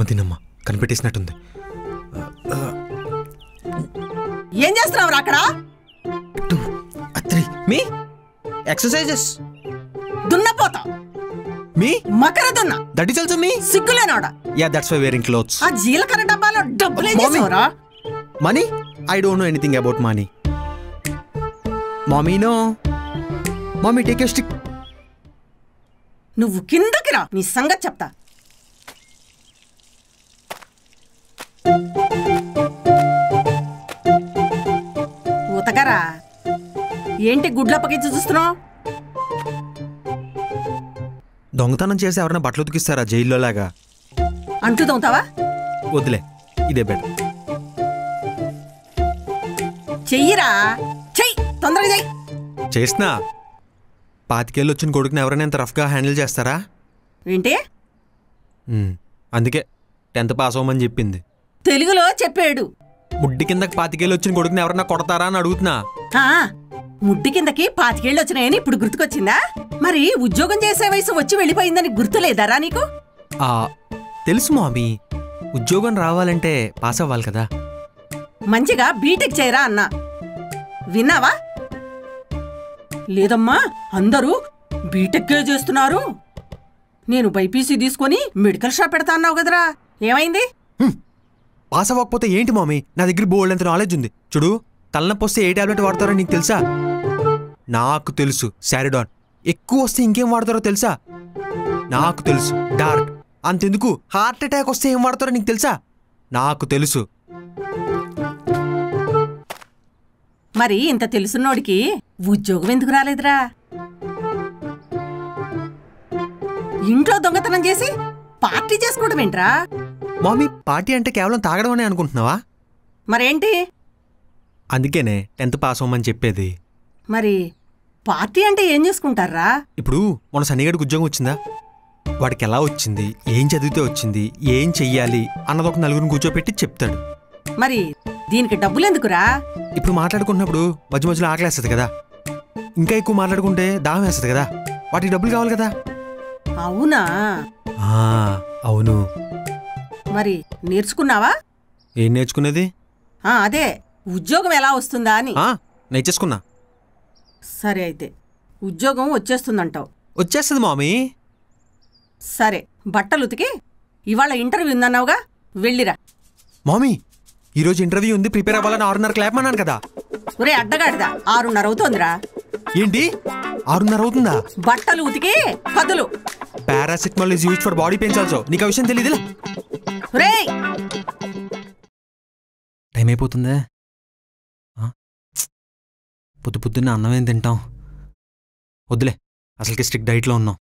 దెమ్మతినమ్మా కనిపెట్టేసినట్టుంది ఏం చేస్తున్నావు అక్కడ టూ త్రీ మీ ఎక్సర్సైజెస్ దున్నపోతా మీ మకర దున్న దట్ ఈస్ ఆల్సో మీ సిగ్గులేనోడా yeah that's why wearing clothes ఆ జీలకర్ర డబ్బాలో డబ్బులు ఏం Mommy. చేసావురా money I don't know anything about money mommy no mommy take a stick నువ్వు కిందకి రా నీ సంగతి చెప్తా ఉతకరా ఏంటి గుడ్లప్పకిచ్చి చూస్తున్నావు దొంగతనం చేసి ఎవరైనా బట్టలు ఉతికిస్తారా జైల్లో లాగా అంట్లు తోముతావా వదిలే ఇదే బెటర్ చెయ్యిరా చెయ్యి తొందరగా చెయ్యి చేసినా పాతికేళ్ళు వచ్చిన కొడుకుని ఎవరైనా ఇంత రఫ్గా హ్యాండిల్ చేస్తారా ఏంటి మ్మ్. అందుకే టెన్త్ పాస్ అవ్వమని చెప్పింది తెలుగులో చెప్పాడు ముడ్డి కిందకి పాతికేళ్ళు వచ్చిన కొడుకుని ఎవరైనా కొడతారా అని అడుగుతున్నా ఆ, ముడ్డి కిందకి పాతికేళ్ళు వచ్చినాయని ఇప్పుడు గుర్తుకొచ్చిందా మరి ఉద్యోగం చేసే వయసు వచ్చి వెళ్ళిపోయిందని గుర్తులేదారా నీకు ఆ, తెలుసు మామీ ఉద్యోగం రావాలంటే పాస్ అవ్వాలి కదా మంచిగా బీటెక్ చేయరా అన్నా విన్నావా లేదమ్మా అందరూ బీటెక్కే చేస్తున్నారు నేను బైపీసీ తీసుకొని మెడికల్ షాప్ పెడతా అన్నావు కదరా ఏమైంది పాస్ అవ్వకపోతే ఏంటి మామీ నా దగ్గర బోల్డ్ అంత నాలెడ్జ్ ఉంది చూడు తలనొప్పి వస్తే ఏ టాబ్లెట్ వాడతారో నీకు తెలుసా నాకు తెలుసు శారిడాన్ ఎక్కువ వస్తే ఇంకేం వాడతారో తెలుసా నాకు తెలుసు డార్క్ అంతెందుకు హార్ట్ అటాక్ వస్తే ఏం వాడతారో నీకు తెలుసా నాకు తెలుసు మరి ఇంత తెలుసున్నోడికి ఉద్యోగం ఎందుకు రాలేదురా ఇంట్లో దొంగతనం చేసి పార్టీ చేసుకోవడం ఏంట్రా మామీ పార్టీ అంటే కేవలం తాగడం అనే అనుకుంటున్నావా మరేంటి అందుకేనే టెన్త్ పాస్ అవ్వమని చెప్పేది మరి పార్టీ అంటే ఏం చేసుకుంటారా ఇప్పుడు మన సన్నిగడికి ఉద్యోగం వచ్చిందా వాడికి ఎలా వచ్చింది ఏం చదివితే వచ్చింది ఏం చెయ్యాలి అన్నది ఒక నలుగురిని కూర్చోపెట్టి చెప్తాడు మరి దీనికి డబ్బులు ఎందుకురా ఇప్పుడు మాట్లాడుకున్నప్పుడు మధ్య మధ్యలో ఆకలేస్తుంది కదా ఇంకా ఎక్కువ మాట్లాడుకుంటే దాహం వేస్తుంది కదా వాటికి డబ్బులు కావాలి కదా అవునా ఆ, అవును మరి నేర్చుకున్నావా ఏం నేర్చుకునేది ఆ, అదే ఉద్యోగం ఎలా వస్తుందా అని ఆ, నేర్చేసుకున్నా సరే అయితే ఉద్యోగం వచ్చేస్తుందంటావు వచ్చేస్తుంది మామీ సరే బట్టలు ఉతికి ఇవాళ ఇంటర్వ్యూ ఉందన్నావుగా వెళ్ళిరా మామీ ఈరోజు ఇంటర్వ్యూ ఉంది ప్రిపేర్ అవ్వాలని ఆరున్నర క్లాప్ అన్నాను కదా ఒరే అడ్డగాడిదా ఆరున్నర అవుతోందిరా ఏంటి ఆరున్నర అవుతుందా బట్టలు ఉతికి కదులు paracetamol is use for body pains also నీకు ఆ విషయం తెలియదు రేయ్ టైం అయిపోతుందే ఆ? పొద్దు పొద్దున్న అన్నం ఏం తింటాం వద్దులే అసలుకి స్ట్రిక్ట్ డైట్లో ఉన్నాం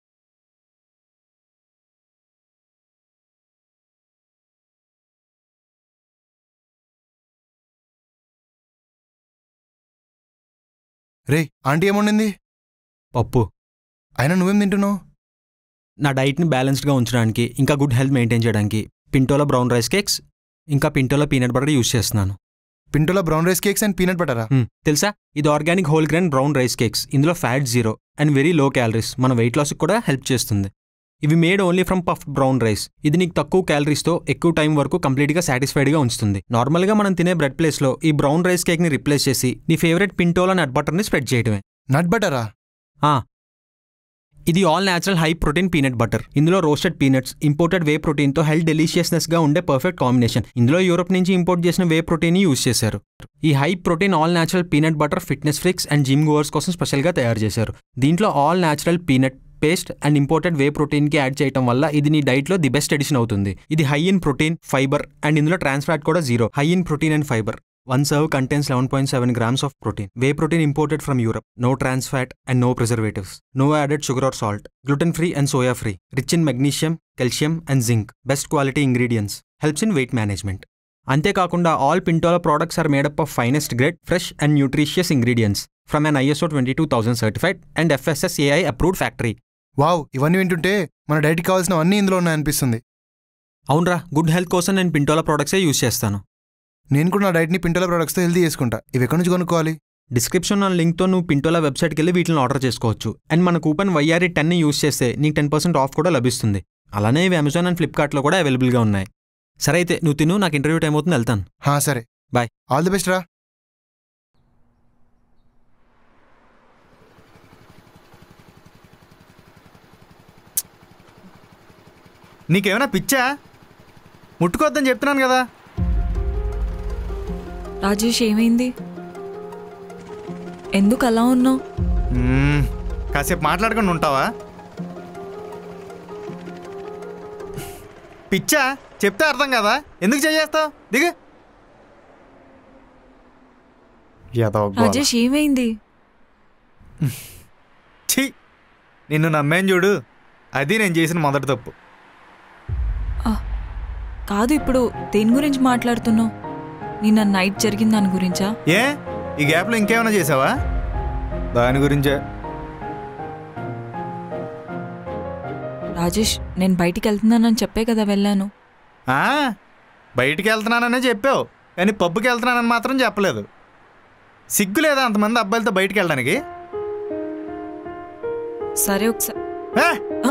రే ఆంటీ ఏముండింది పప్పు అయినా నువ్వేం తింటున్నావు నా డైట్ని బ్యాలెన్స్డ్గా ఉంచడానికి ఇంకా గుడ్ హెల్త్ మెయింటైన్ చేయడానికి పింటోలో బ్రౌన్ రైస్ కేక్స్ ఇంకా పింటోలో పీనట్ బటర్ యూస్ చేస్తున్నాను పింటోలో brown rice cakes and peanut బటరా హ్మ్, తెలుసా ఇది organic whole grain brown rice cakes ఇందులో fat zero and very low calories మన వెయిట్ లాస్కి కూడా హెల్ప్ చేస్తుంది ఇవి made only from puff brown rice ఇది నీకు తక్కువ క్యాలరీస్తో ఎక్కువ టైం వరకు కంప్లీట్గా సాటిస్ఫైడ్గా ఉంచుతుంది నార్మల్గా మనం తినే బ్రెడ్ ప్లేస్లో ఈ బ్రౌన్ రైస్ కేక్ని రిప్లేస్ చేసి నీ ఫేవరెట్ పింటోలో నట్ బటర్ని స్ప్రెడ్ చేయడమే నట్ బటరా ఆ, ఇది all natural high protein peanut butter ఇందులో రోస్టెడ్ పీనట్స్ ఇంపోర్టెడ్ వే ప్రోటీన్తో హెల్త్ డెలిషియస్నెస్ గా ఉండే పర్ఫెక్ట్ కాంబినేషన్ ఇందులో యూరోప్ నుంచి ఇంపోర్ట్ చేసిన వే ప్రోటీన్ యూస్ చేశారు ఈ high protein all natural peanut butter fitness freaks and gym goers కోసం స్పెషల్గా తయారు చేశారు దీంట్లో all natural peanut paste and imported whey protein కి యాడ్ చేయడం వల్ల ఇది నీ డైట్ లో ది బెస్ట్ ఎడిషన్ అవుతుంది ఇది high in protein fiber and ఇందులో ట్రాన్స్ ఫ్యాట్ కూడా zero high in protein and fiber one serve contains eleven point seven grams of protein whey protein imported from Europe no trans fat and no preservatives no added sugar or salt gluten free and soya free rich in magnesium calcium and zinc best quality ingredients helps in weight management అంతేకాకుండా all Pintola products are made up of finest grade fresh and nutritious ingredients from an ISO twenty two thousand certified and FSSAI approved factory wow ఇవన్నీ వింటుంటే మన డైట్కి కావాల్సినవన్నీ ఇందులో ఉన్నాయనిపిస్తుంది అవునరా good health కోసం నేను Pintola ప్రోడక్ట్సే use చేస్తాను నేను కూడా నా డైట్ని పింటోలో ప్రొడక్ట్స్తో హెల్తీ చేసుకుంటా ఇవి ఎక్కడి నుంచి కొనుక్కోవాలి డిస్క్రిప్షన్ ఉన్న లింక్తో నువ్వు పింటోలా వెబ్సైట్కి వెళ్ళి వీటిని ఆర్డర్ చేసుకోవచ్చు అండ్ మన కూపన్ వైఆర్ఈ టెన్ని యూస్ చేస్తే నీకు టెన్ పర్సెంట్ ఆఫ్ కూడా లభిస్తుంది అలానే ఇవి అమెజాన్ అండ్ ఫ్లిప్కార్ట్లో కూడా అవైలబుల్గా ఉన్నాయి సరే అయితే నువ్వు తిను నాకు ఇంటర్వ్యూ టైం అవుతుంది వెళ్తాను హా సరే Bye. ఆల్ ది బెస్ట్ రా నీకేమైనా పిచ్చా ముట్టుకోవద్దని చెప్తున్నాను కదా రాజేష్ ఏమైంది ఎందుకు అలా ఉన్నావు మ్మ్. కాసేపు మాట్లాడకుండా ఉంటావా పిచ్చా చెప్తే అర్థం కదా ఎందుకు చేయేస్తావు దిగు ఎదవ గోల. రాజేష్ ఏమైంది ఛీ నిన్ను నమ్మేం చూడు అది నేను చేసిన మొదటి తప్పు కాదు ఇప్పుడు దేని గురించి మాట్లాడుతున్నావు నిన్న నైట్ జరిగిన దాని గురించా ఏ ఈ గ్యాప్లో ఇంకేమైనా చేసావా దాని గురించే రాజేష్ నేను బయటికి వెళ్తున్నానని చెప్పే కదా వెళ్ళాను ఆ, బయటికి వెళ్తున్నాననే చెప్పావు కానీ పబ్బుకి వెళ్తున్నానని మాత్రం చెప్పలేదు సిగ్గు లేదా అంతమంది అబ్బాయిలతో బయటికి వెళ్ళడానికి సరే ఒకసారి ఏ?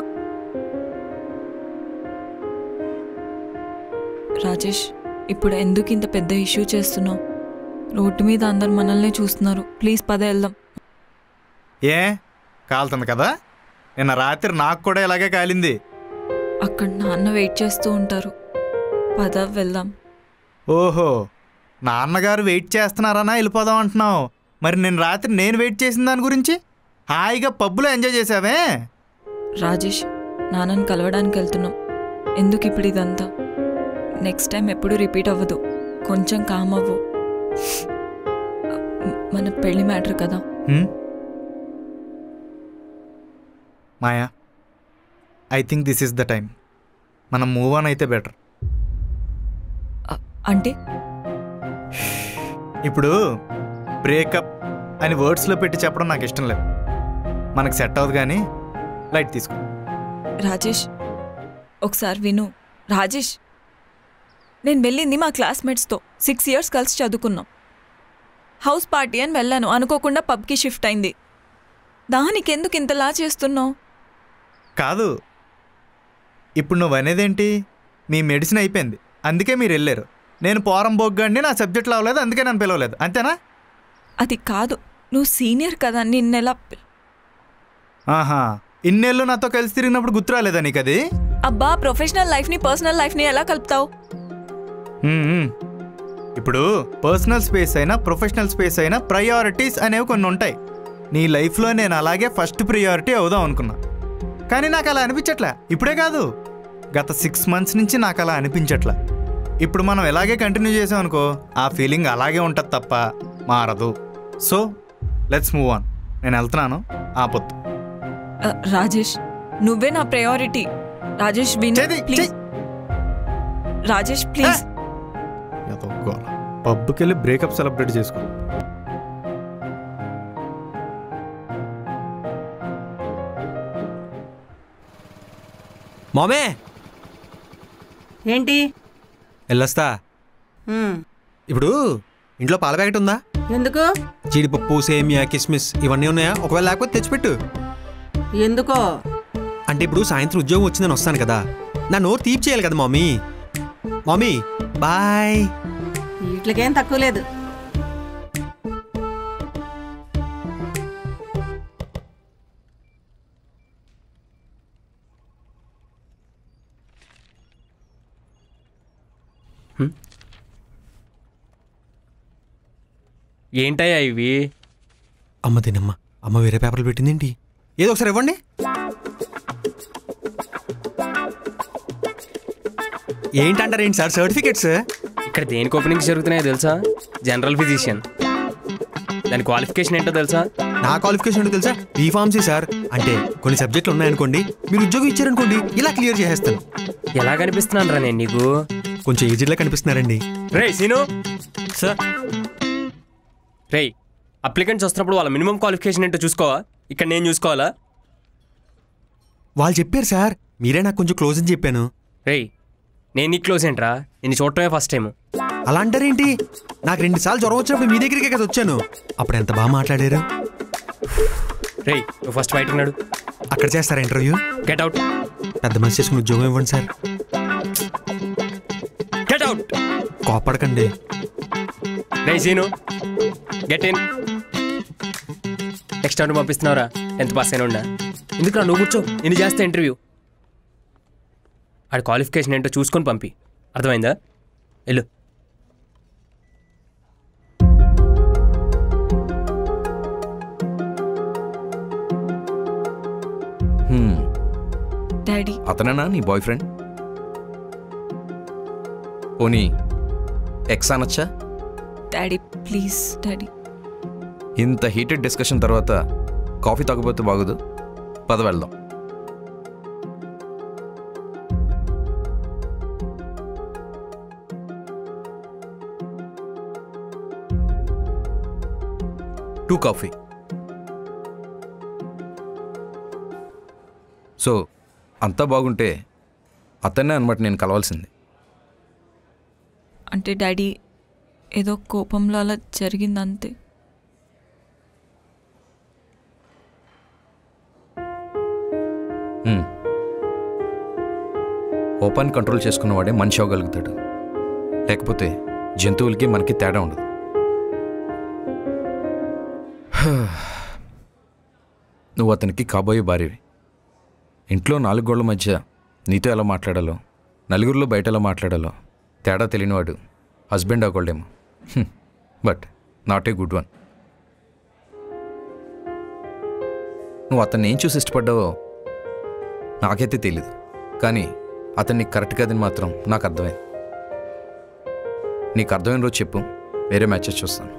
రాజేష్ ఇప్పుడు ఎందుకు ఇంత పెద్ద ఇష్యూ చేస్తున్నావు రోడ్డు మీద అందరు మనల్నే చూస్తున్నారు ప్లీజ్ పద వెళ్దాం ఏ కాలుతుంది కదా నిన్న రాత్రి నాకు కూడా ఇలాగే కాలింది అక్కడ నాన్న వెయిట్ చేస్తూ ఉంటారు పద వెళ్దాం ఓహో నాన్నగారు వెయిట్ చేస్తున్నారనా వెళ్ళిపోదాం అంటున్నావు మరి నేను రాత్రి నేను వెయిట్ చేసిన దాని గురించి హాయిగా పబ్బులో ఎంజాయ్ చేసావే రాజేష్ నాన్నని కలవడానికి వెళ్తున్నాం ఎందుకు ఇప్పుడు ఇదంతా నెక్స్ట్ టైం ఎప్పుడు రిపీట్ అవ్వదు కొంచెం కామ్ అవ్వు మన పెళ్లి మ్యాటర్ కదా హ్మ్? Maya I think this is the time మనం మూవ్ ఆన్ అయితే బెటర్ అ- అంటే ఇప్పుడు బ్రేకప్ అని వర్డ్స్లో పెట్టి చెప్పడం నాకు ఇష్టం లేదు మనకు సెట్ అవ్వదు కానీ లైట్ తీసుకో రాజేష్ ఒకసారి విను రాజేష్ నేను వెళ్ళింది మా క్లాస్మేట్స్తో సిక్స్ ఇయర్స్ కలిసి చదువుకున్నాం హౌస్ పార్టీ అని వెళ్ళాను అనుకోకుండా పబ్కి షిఫ్ట్ అయింది దానికి ఎందుకు ఇంతలా చేస్తున్నావు కాదు ఇప్పుడు నువ్వు అనేదేంటి మీ మెడిసిన్ అయిపోయింది అందుకే మీరు వెళ్ళారు నేను పోరం బొగ్గండి నా సబ్జెక్ట్లో అవ్వలేదు అందుకే నన్ను పిలవలేదు అంతేనా అది కాదు నువ్వు సీనియర్ కదా నిన్నెలా పిల్- ఆహా ఇన్నేళ్ళు నాతో కలిసి తిరిగినప్పుడు గుర్తు రాలేదా నీకు అది అబ్బా ప్రొఫెషనల్ లైఫ్ని పర్సనల్ లైఫ్ని ఎలా కలుపుతావు మ్మ్, మ్మ్. ఇప్పుడు పర్సనల్ స్పేస్ అయినా ప్రొఫెషనల్ స్పేస్ అయినా ప్రయారిటీస్ అనేవి కొన్ని ఉంటాయి నీ లైఫ్లో నేను అలాగే ఫస్ట్ ప్రియారిటీ అవుదాం అనుకున్నా కానీ నాకు అలా అనిపించట్లే ఇప్పుడే కాదు గత సిక్స్ మంత్స్ నుంచి నాకు అలా అనిపించట్లే ఇప్పుడు మనం ఇలాగే కంటిన్యూ చేసాం అనుకో ఆ ఫీలింగ్ అలాగే ఉంటుంది తప్ప మారదు సో లెట్స్ మూవ్ ఆన్ నేను వెళ్తున్నాను ఆపొద్దు ఆ, రాజేష్ నువ్వే నా ప్రయారిటీ రాజేష్ విను చేది, ప్లీజ్ చెయ్. రాజేష్ ప్లీజ్ పబ్కి వెళ్ళి బ్రేకప్ సెలబ్రేట్ చేసుకో మామే ఏంటి వెళ్ళొస్తా ఉమ్, ఇప్పుడు ఇంట్లో పాల ప్యాకెట్ ఉందా ఎందుకు జీడిపప్పు సేమియా కిస్మిస్ ఇవన్నీ ఉన్నాయా ఒకవేళ లేకపోతే తెచ్చిపెట్టు ఎందుకో అంటే ఇప్పుడు సాయంత్రం ఉద్యోగం వచ్చిందని వస్తాను కదా నా నోరు తీపి చేయాలి కదా మమ్మీ మమ్మీ బాయ్ వీటికేం తక్కువ లేదు ఏంటయ్యా ఇవి అమ్మ తినమ్మ అమ్మ వేరే పేపర్లు పెట్టిందేంటి ఏదో ఒకసారి ఇవ్వండి ఏంటంటారు ఏంటి సార్ సర్టిఫికేట్స్ ఇక్కడ దేనికి ఓపెనింగ్స్ జరుగుతున్నాయో తెలుసా జనరల్ ఫిజిషియన్ దాని క్వాలిఫికేషన్ ఏంటో తెలుసా నా క్వాలిఫికేషన్ ఏంటో తెలుసా బీఫార్మసీ సార్ అంటే కొన్ని సబ్జెక్టులు ఉన్నాయనుకోండి మీరు ఉద్యోగం ఇచ్చారనుకోండి ఇలా క్లియర్ చేసేస్తాను ఎలా కనిపిస్తున్నాను రా నేను నీకు కొంచెం ఏజ్డ్లా కనిపిస్తున్నారండి రే సీను సార్ రే అప్లికెంట్స్ వస్తున్నప్పుడు వాళ్ళ మినిమం క్వాలిఫికేషన్ ఏంటో చూసుకోవా ఇక్కడ నేను చూసుకోవాలా వాళ్ళు చెప్పారు సార్ మీరే నాకు కొంచెం క్లోజ్ అని చెప్పాను రే నేను నీ క్లోజ్ ఏంట్రా నేను చూడటమే ఫస్ట్ టైం అలా అంటారేంటి నాకు రెండు సార్లు జ్వరం వచ్చినప్పుడు మీ దగ్గరికే కదా వచ్చాను అప్పుడు ఎంత బాగా మాట్లాడారు రే నువ్వు ఫస్ట్ బయట ఉన్నాడు అక్కడ చేస్తారా ఇంటర్వ్యూ గెట్ అవుట్ పెద్ద మనిషి చేసుకుని ఉద్యోగం ఇవ్వండి సార్ అవుట్ కోపడకండి రే Seenu get in next round పంపిస్తున్నావురా ఎంత పాస్ అయినా ఉండా ఎందుకురా నువ్వు కూర్చో నేను చేస్తా ఇంటర్వ్యూ ఆడి క్వాలిఫికేషన్ ఏంటో చూసుకొని పంపి అర్థమైందా వెళ్ళు హ్మ్, డాడీ అతనేనా నీ బాయ్ ఫ్రెండ్ పోనీ ఎక్స్ అనొచ్చా డాడీ ప్లీజ్ డాడీ ఇంత హీటెడ్ డిస్కషన్ తర్వాత కాఫీ తాగబోతే బాగోదు పద వెళ్దాం టూ కాఫీ సో అంతా బాగుంటే అతన్నే అనమాట నేను కలవాల్సింది అంటే డాడీ ఏదో కోపంలో అలా జరిగింది అంతే హ్మ్. కోపాన్ని కంట్రోల్ చేసుకున్నవాడే మనిషి అవ్వగలుగుతాడు లేకపోతే జంతువులకి మనకి తేడా ఉండదు నువ్వు అతనికి కాబోయే భార్యవి ఇంట్లో నాలుగు గోళ్ల మధ్య నీతో ఎలా మాట్లాడాలో నలుగురిలో బయట ఎలా మాట్లాడాలో తేడా తెలియనివాడు హస్బెండ్ అవ్వగలడేమో but not a good one నువ్వు అతన్ని ఏం చూసి ఇష్టపడ్డావో నాకైతే తెలీదు కానీ అతన్ని కరెక్ట్ కాదని మాత్రం నాకు అర్థమైంది నీకు అర్థమైన రోజు చెప్పు వేరే మ్యాచెస్ చూస్తాను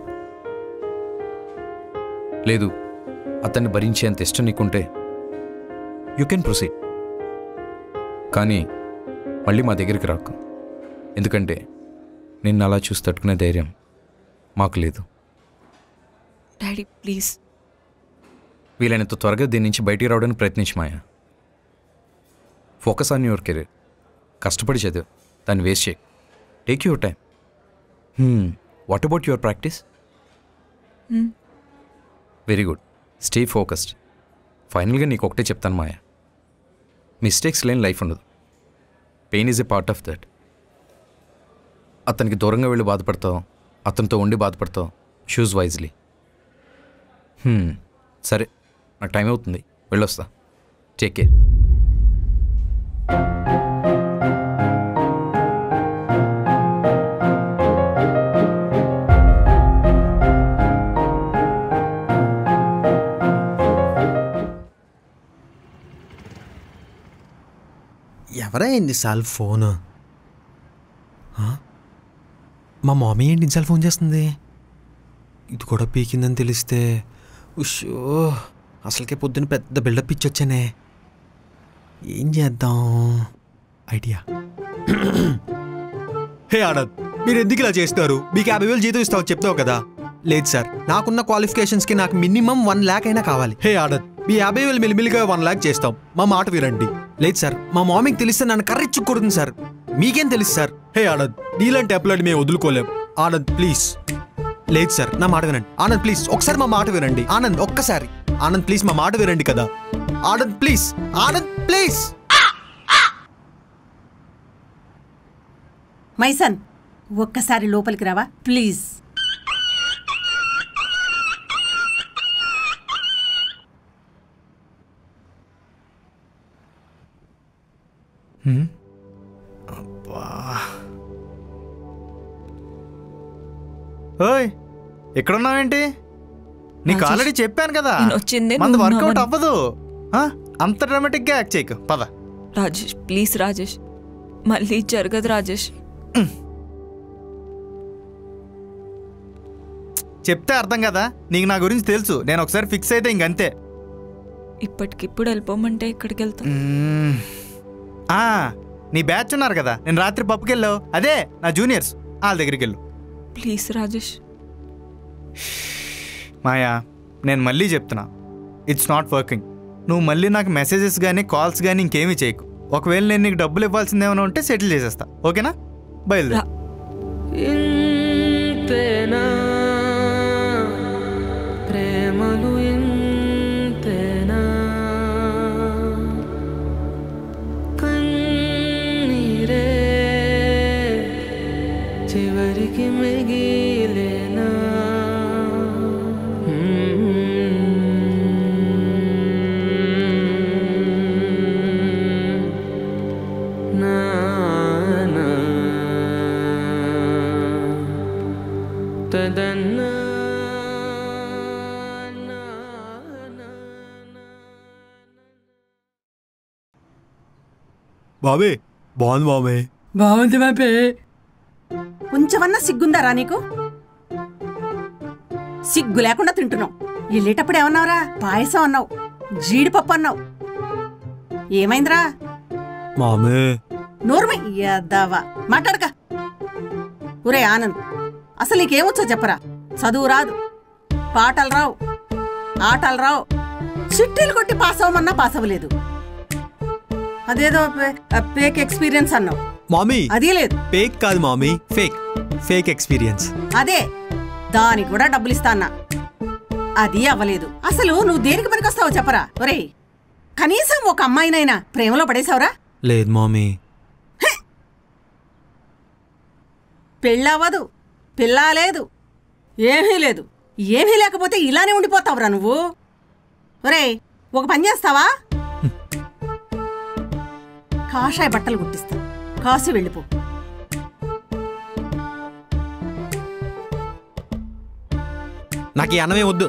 లేదు అతన్ని భరించేంత ఇష్టం నీకుంటే యూ కెన్ ప్రొసీడ్ కానీ మళ్ళీ మా దగ్గరికి రాకు ఎందుకంటే నిన్ను అలా చూసి తట్టుకునే ధైర్యం మాకు లేదు డాడీ ప్లీజ్ వీలైనంత త్వరగా దీని నుంచి బయటికి రావడానికి ప్రయత్నించు Maya focus on your career కష్టపడి చదివు దాన్ని వేస్ట్ చేయి take your time what about your practice very good stay focused ఫైనల్గా నీకు ఒకటే చెప్తాను మాయా మిస్టేక్స్ లేని లైఫ్ ఉండదు pain is a part of that అతనికి దూరంగా వెళ్ళి బాధపడతావు అతనితో ఉండి బాధపడతావు షూజ్ వైజ్లీ సరే నాకు టైం అవుతుంది వెళ్ళొస్తా టేక్ కేర్ ఎవరా ఎన్నిసార్లు ఫోన్ ఆ? మా మమ్మీ ఏంటి ఇన్నిసార్లు ఫోన్ చేస్తుంది ఇది కూడా పీకిందని తెలిస్తే ఉషో అసలుకే పొద్దున్న పెద్ద బిల్డప్ ఇచ్చొచ్చానే ఏం చేద్దాం ఐడియా హే ఆనంద్ మీరు ఎందుకు ఇలా చేస్తారు మీకు యాభై వేలు జీతం ఇస్తావు చెప్తావు కదా లేదు సార్ నాకున్న క్వాలిఫికేషన్స్కి నాకు మినిమం వన్ ల్యాక్ అయినా కావాలి హే ఆనంద్ మీ యాభై వేలు మిలిమిలిగా వన్ ల్యాక్ చేస్తాం మా మాట వినండి లేదు సార్ మా మామీకి తెలిస్తే నన్ను కర్రెచ్చు కొడుతుంది సార్ మీకేం తెలుసు సార్ హే ఆనంద్ నీలాంటి అప్లాంటి మేము వదులుకోలేం ఆనంద్ ప్లీజ్ లేదు సార్ నా మాట వినండి ఆనంద్ ప్లీజ్ ఒకసారి మా మాట వినండి ఆనంద్ ఒక్కసారి ఆనంద్ ప్లీజ్ మా మాట వినండి కదా Anand please Anand please my son ఒక్కసారి లోపలికి రావా ప్లీజ్ ఓయ్ ఎక్కడున్నావేంటి నీకు రాజేష్, ఆల్రెడీ చెప్పాను కదా నేను వచ్చిందే మనది నువ్వు వర్కౌట్ ఉన్నావని. అవ్వదు ఆ? అంత డ్రామాటిక్గా యాక్ట్ చేయకు పద రాజేష్ ప్లీజ్ రాజేష్ మళ్ళీ జరగదు రాజేష్ చెప్తే అర్థం కదా నీకు నా గురించి తెలుసు నేను ఒకసారి ఫిక్స్ అయితే ఇంకంతే ఇప్పటికిప్పుడు వెళ్ళిపోమంటే ఎక్కడికి వెళ్తాం మ్మ్. ఆ, నీ బ్యాచ్ ఉన్నారు కదా నేను రాత్రి పప్పుకి వెళ్ళావు అదే నా జూనియర్స్ వాళ్ళ దగ్గరికి వెళ్ళు ప్లీజ్ రాజేష్ మాయా నేను మళ్ళీ చెప్తున్నా ఇట్స్ నాట్ వర్కింగ్ నువ్వు మళ్ళీ నాకు మెసేజెస్ కానీ కాల్స్ కానీ ఇంకేమీ చేయకు ఒకవేళ నేను నీకు డబ్బులు ఇవ్వాల్సింది ఏమైనా ఉంటే సెటిల్ చేసేస్తా ఓకేనా బయలుదేరు రా. ఇంతేనా ప్రేమలు ఇంతేనా కన్నీరే చివరికి మిగిలేనా నా నా తదన్నా బాబే బాగుంది బాబే బాగుంది బాబే కొంచెమన్నా సిగ్గుందారా నీకు సిగ్గు లేకుండా తింటున్నావు వెళ్ళేటప్పుడు ఏమన్నావురా పాయసం అన్నావు జీడిపప్పు అన్నావు ఏమైందిరా మామే నోర్మ యద్దావా మాట్లాడక ఒరే ఆనంద్ అసలు నీకేమొచ్చో చెప్పరా చదువు రాదు పాటలు రావు ఆటలు రావు చిట్టీలు కొట్టి పాస్ అవ్వమన్నా పాస్ అవ్వలేదు అదేదో పే- పేక్ ఎక్స్పీరియన్స్ అన్నావు మామీ అది లేదు ఫేక్ కాదు మామీ ఫేక్ ఫేక్ ఎక్స్పీరియన్స్ అదే దానికి కూడా డబ్బులు ఇస్తా అన్నా అది అవ్వలేదు అసలు నువ్వు దేనికి పనికొస్తావో చెప్పరా ఒరేయ్ కనీసం ఒక అమ్మాయినైనా ప్రేమలో పడేసావురా లేదు మామీ పెళ్ళవ్వదు పిల్ల లేదు ఏమీ లేదు ఏమీ లేకపోతే ఇలానే ఉండిపోతావురా నువ్వు ఒరేయ్ ఒక పని చేస్తావా కాషాయ బట్టలు కుట్టిస్తా కాసి వెళ్ళిపో నాకు ఈ అన్నమే వద్దు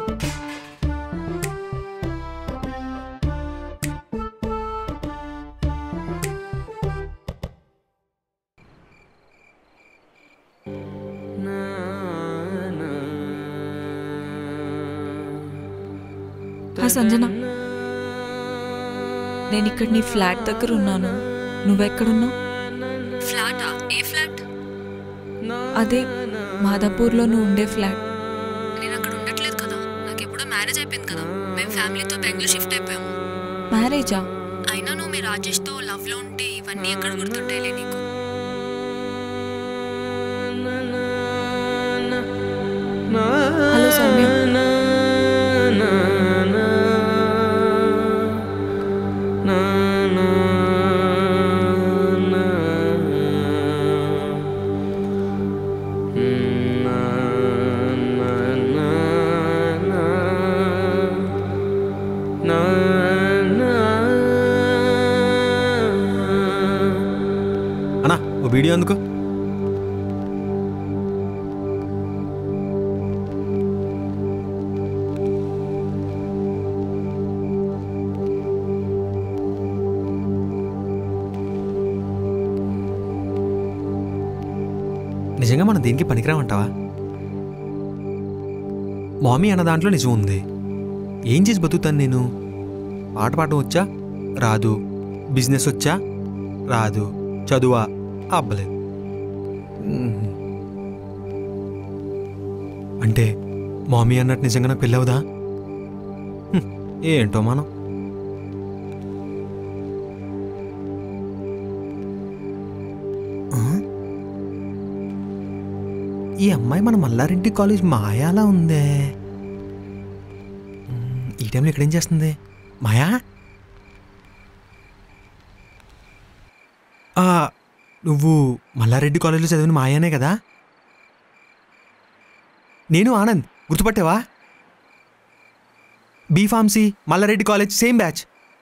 హా సంజన నేను ఇక్కడ నీ ఫ్లాట్ దగ్గర ఉన్నాను నువ్వెక్కడున్నావు ఫ్లాటా ఏ ఫ్లాట్ అదే మాదాపూర్లో నువ్వు ఉండే ఫ్లాట్ నేను అక్కడ ఉండట్లేదు కదా నాకు ఎప్పుడో మ్యారేజ్ అయిపోయింది కదా మేము ఫ్యామిలీతో బెంగళూరు షిఫ్ట్ అయిపోయాము మ్యారేజా అయినా నువ్వు మీ రాజేష్తో లవ్లో ఉంటే ఇవన్నీ ఎక్కడ గుర్తుంటాయిలే నీకు హలో సౌమ్య అన్నా ఓ వీడియో ఎందుకు నిజంగా మనం దేనికి పనికిరామంటావా మామీ అన్న దాంట్లో నిజం ఉంది ఏం చేసి బతుకుతాను నేను పాట పాడడం వచ్చా రాదు బిజినెస్ వచ్చా రాదు చదువా అబ్బలేదు మ్మ్. అంటే మామీ అన్నట్టు నిజంగా నాకు పెళ్ళవదా హ్మ్, ఏంటో మనం ఆ? ఈ అమ్మాయి మన మల్లారెడ్డి కాలేజ్ మాయాలా ఉందే మ్మ్, ఈ టైంలో ఇక్కడేం చేస్తుంది మాయా ఆ, నువ్వు మల్లారెడ్డి కాలేజీలో చదివిన మాయానే కదా నేను ఆనంద్ గుర్తుపట్టావా B pharmacy Mallareddy college same batch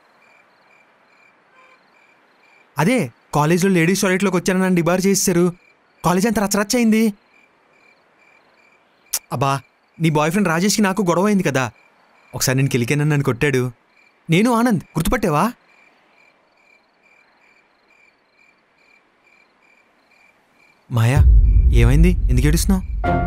అదే కాలేజ్లో లేడీస్ టాయిలెట్లోకి వచ్చానని నన్ను డిబార్ చేసేసారు కాలేజ్ అంతా రచ్చరచ్చ అయింది అబ్బా నీ బాయ్ ఫ్రెండ్ రాజేష్కి నాకు గొడవ అయింది కదా ఒకసారి నేను కెలికానని నన్ను కొట్టాడు నేను ఆనంద్ గుర్తుపట్టావా మాయా ఏమైంది ఎందుకు ఏడుస్తున్నావు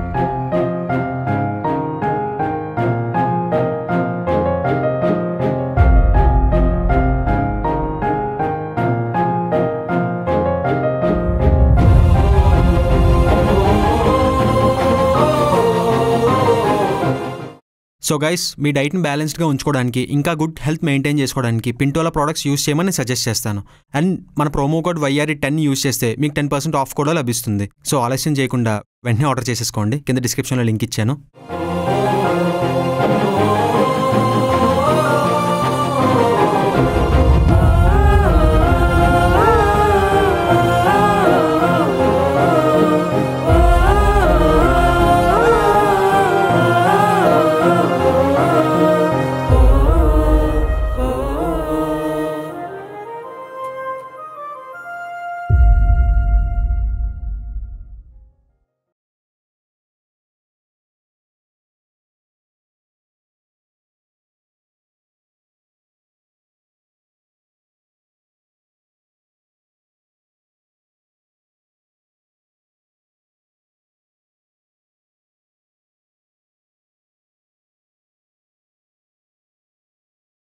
సో గైస్ మీ డైట్ని బ్యాలెన్స్డ్గా ఉంచుకోవడానికి ఇంకా గుడ్ హెల్త్ మెయింటైన్ చేసుకోవడానికి పింటోలా ప్రోడక్ట్స్ యూస్ చేయమని సజెస్ట్ చేస్తాను అండ్ మన promo code YRE ten use చేస్తే మీకు టెన్ పర్సెంట్ ఆఫ్ కూడా లభిస్తుంది సో ఆలస్యం చేయకుండా వెంటనే ఆర్డర్ చేసేసుకోండి కింద డిస్క్రిప్షన్లో లింక్ ఇచ్చాను